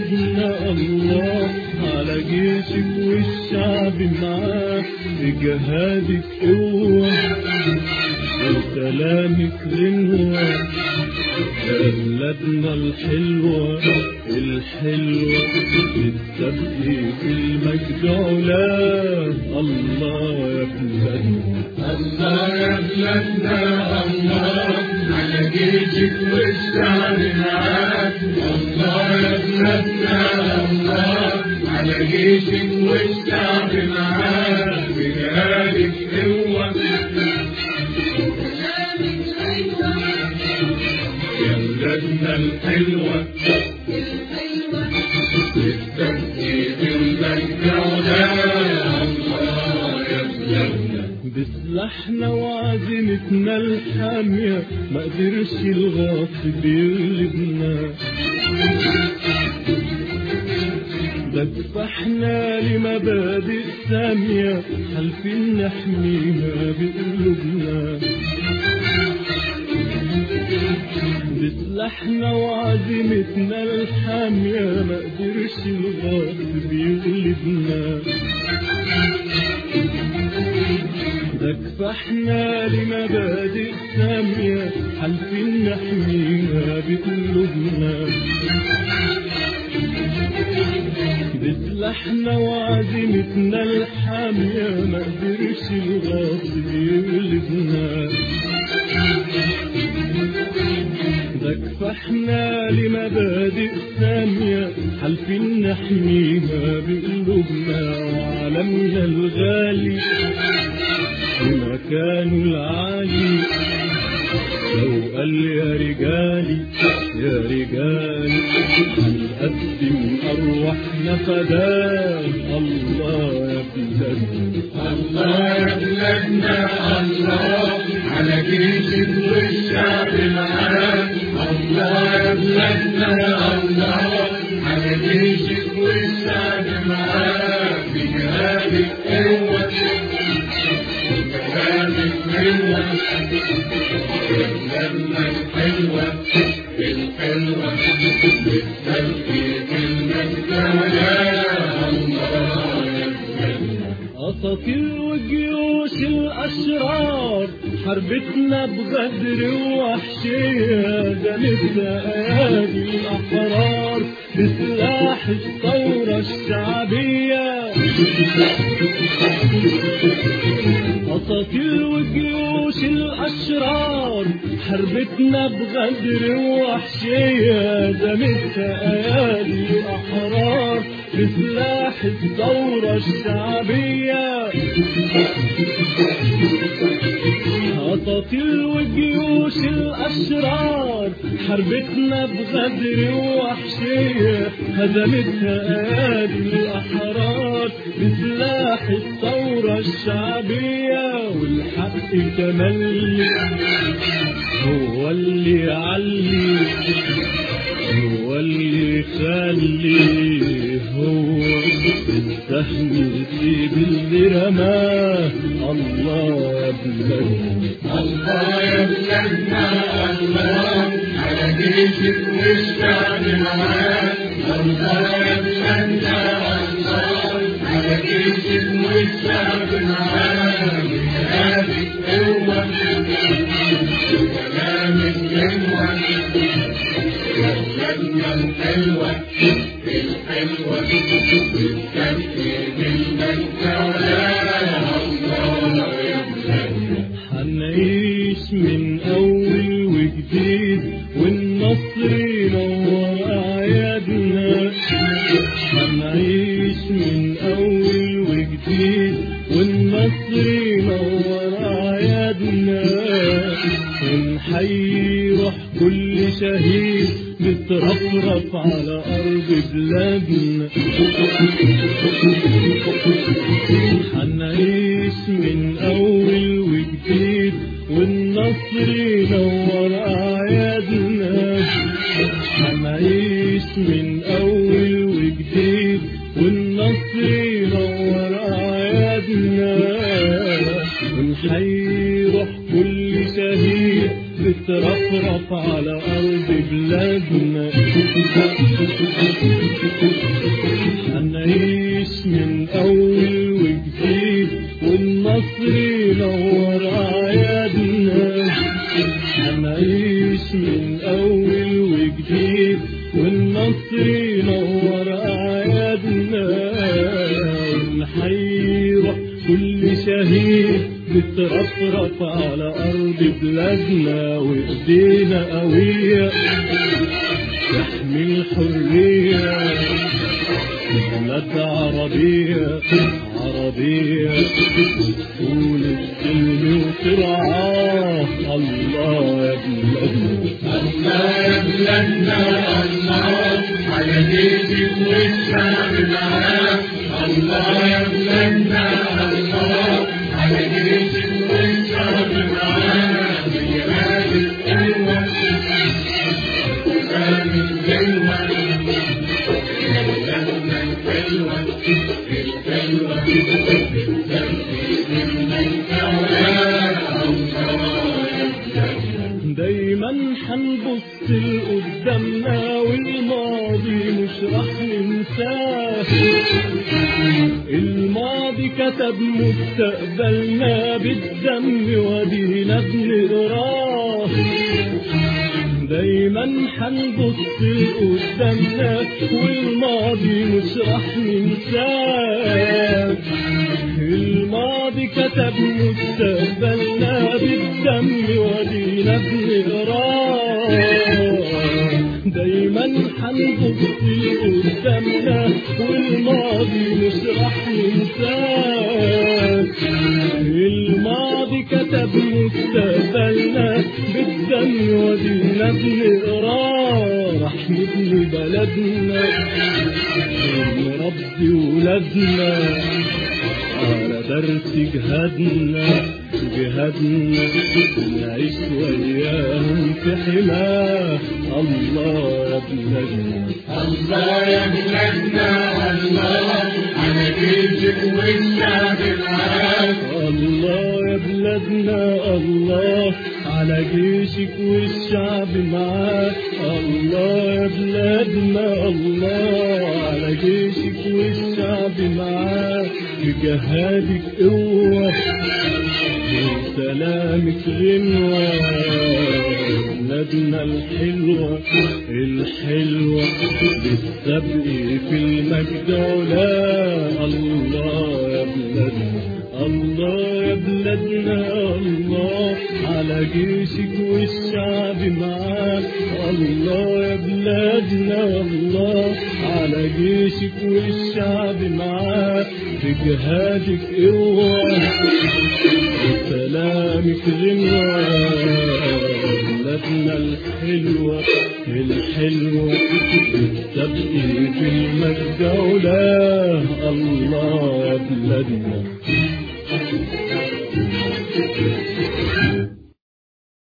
بلادنا الله على جيشك والشعب معاه بجهادك قوة وسلامك غنوة يا بلادنا الحلوة الحلوة بتسبقي في المجد علاه الله يا بلادنا الله يا بلادنا الله على جيشك والشعب معاك الله يا بلادنا الله على جيشك والشعب معاك بجهادك قوة يا بلادنا الحلوة بالتبكي بالمجد علاه الله يا بلادنا بسلاحنا وعزيمتنا الحامية ما قدرش الغاصب يغلبنا ده كفاحنا لمبادئ سامية حالفين نحميها بقلوبنا بسلاحنا وعزيمتنا الحامية ما قدرش الغاصب يغلبنا ده كفاحنا لمبادئ سامية حالفين نحميها بقلوبنا بسلاحنا وعزيمتنا الحامية ما قدرش الغاصب يغلبنا ده كفاحنا لمبادئ سامية حالفين نحميها بقلوبنا وعالمنا الغالي في مكانه العالي لو قال يا رجالي يا رجالي هنقدم أرواحنا فداه الله يا بلادنا الله يا بلادنا الله على جيشك والشعب معاك الله يا بلادنا الله على جيشك والشعب معاك بجهادك قوة بجهادك قوة يا بلادنا الحلوة الحلوة بالتلقي بالمجد ولا الله يا بلادنا أساطير وجيوش الأشرار حربتنا بغدر ووحشية جنت أيادي الأحرار بسلاح الثورة الشعبية أساطير وجيوش الأشرار حربتنا بغدر ووحشية دمت أيادي الأحرار بسلاح الثورة الشعبية أساطير وجيوش الأشرار حربتنا بغدر ووحشية هزمتها أيادي الأحرار بسلاح الثورة الشعبية والحق تملي هو اللي يعلي هو اللي يخلي هو السهم يسيب اللي رماه الله يا بلادنا الله يا بلادنا الله على جيشك والشعب معاك الله يا بلادنا الله على جيشك والشعب معاك بجهادك قوة بكلامك قوة يا بلادنا الحلوة الحلوة بالتبكي بالمجد ولا الله يا بلادنا هنعيش من أول وجديد والنصر ينور أعيادنا هنعيش من أول وجديد والنصر ينور أعيادنا ونحيي روح كل شهيد بترفرف على أرض بلادنا هنعيش من أول وجديد والنصر ينور أعيادنا هنعيش من أول وجديد والنصر ينور أعيادنا ونحيي روح كل شهيد بترفرف على أرض بلادنا النصر ينور أعيادنا ونحيي كل شهيد بترفرف على أرض بلادنا وإيدينا قوية تحمي الحرية بلاد عربية عربية وتقول السلم وترعاه الله يا بلادنا الله يا بلادنا الله على جيشك والشعب معاك الله يا بلادنا الله على جيشك والشعب معاك بجهاد القوة وسام الجلوة بلادنا الحلوة الحلوة بالتنفيذ من كولاها الله يا بلادنا دايما حنبص لقدامنا والماضي مش راح ننساه الماضي كتب مستقبلنا بالدم ودينا بنقراه دايما حنبص لقدامنا والماضي مش راح ننساه الماضي كتب مستقبلنا بالدم ودينا بنقراه دايما حنبص قدامنا والماضي مش راح ننساه الماضي كتب مستقبلنا بالدم ودينا بنقراه راح نبني بلدنا ونربي ولادنا على درس جهادنا جهادنا نعيش وياهم في حماه الله يا بلادنا الله يا بلادنا الله على جيشك والشعب معاك الله يا بلادنا الله على جيشك والشعب معاك الله يا بلادنا الله على جيشك والشعب معاك بجهادك قوة وسلامك غنوة بلادنا الحلوة الحلوة بالسبق في المجد علا الله يا بلادنا الله يا بلادنا الله على جيشك والشعب معاك الله يا بلادنا الله على جيشك والشعب معاك بجهادك قوة وسلامك غنوة بلادنا الحلوة الحلوة بالسبق في المجد علا الله يا بلادنا